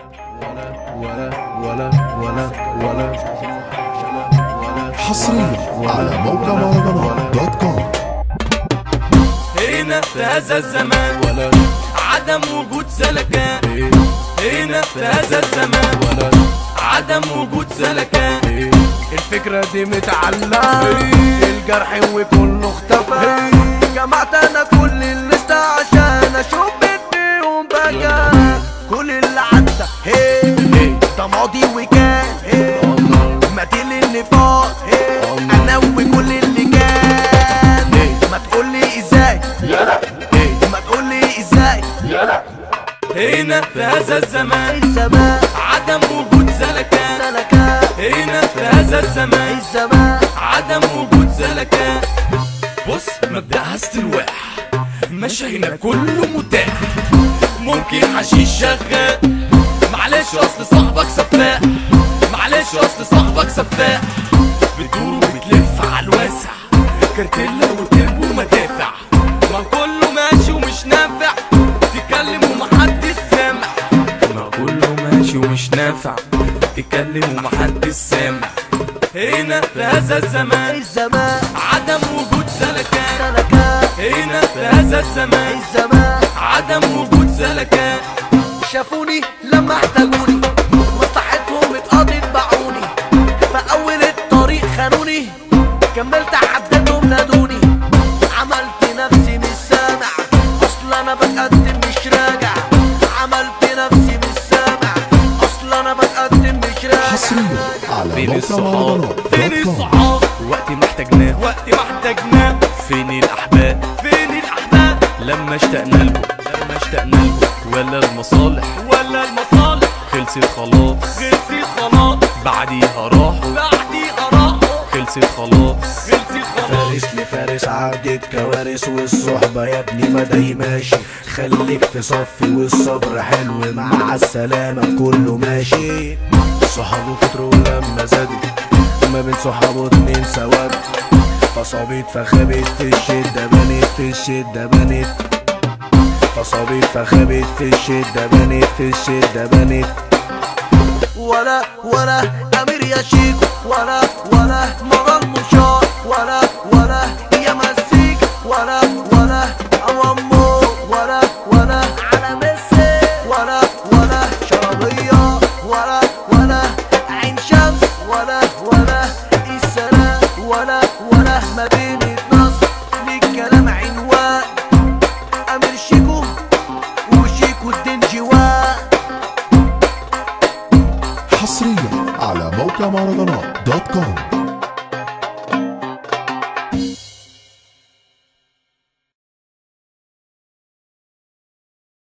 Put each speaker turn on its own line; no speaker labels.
ولا ولا ولا ولا
حصريا على موقع مهرجانات دوت كوم
هنا في هذا الزمان
ولا
عدم وجود سلكان
ايه
هنا في هذا الزمان
ولا
عدم وجود سلكان
ايه الفكرة دي متعلقة الجرح وكله اختفى جمعت انا كل الليستة عشان اشوف مين فيهم بقى كل اللي عدى هي ده ماضي وكان هي مدين النفاق هي انا وكل اللي كان ما تقولي ازاي ما تقولي ازاي
هنا في هذا الزمان
الزمان
عدم وجود سلكان
سلكان
هنا في هذا الزمان
الزمان
عدم وجود سلكان بص مبدأها استلواح ماشي هنا كله متاح ممكن حشيش شغال معلش اصل صاحبك سفاح معلش اصل صاحبك سفاح بتدور وبتلف على الواسع كارتيلا وترب ومدافع ما كله ماشي ومش نافع تتكلم ومحدش سامع ما كله ماشي ومش نافع تتكلم ومحدش سامع هنا في هذا الزمان
الزمان
عدم وجود سلكان
سلكان
هنا في هذا الزمان
الزمان
عدم وجود سلكان
شافوني لما احتاجوني مصلحتهم اتقضت باعوني فأول الطريق خانوني كملت حددهم نادوني عملت نفسي مش سامع اصل انا بتقدم مش راجع عملت نفسي مش سامع اصل انا بتقدم مش راجع
حصريا على
فين
موقع
الصحاب
مهرجانات
فين
دوت كوم
الصحاب وقت ما احتاجناه وقت ما احتاجناه فين الاحباب فين الاحباب لما اشتقنا لهم لما اشتقنا لهم ولا المصالح ولا المصالح خلصت خلاص خلصت خلاص بعديها راحوا بعديها راحوا خلصت خلاص خلصت خلاص
فارس لفارس عدت كوارث والصحبة يا ابني مدى ماشي خليك في صفي والصبر حلو مع السلامة كله ماشي صحابه كتروا لما زادت ما بين صحابه اتنين سواد فصابت فخابت في الشدة بنت في الشدة بنت فصابت فخابت في الشدة بنت في الشدة بنت ولا ولا امير يا شيكو ولا ولا مرة المشار ولا ولا يا مسيك ولا ولا امامو ولا ولا على ميسي ولا ولا شربية ولا ولا عين شمس ولا ولا السلام ولا ولا مدينة نصر للكلام عنوان امير شيكو وشيكو الدنجوان
حصريا على موقع مهرجانات دوت كوم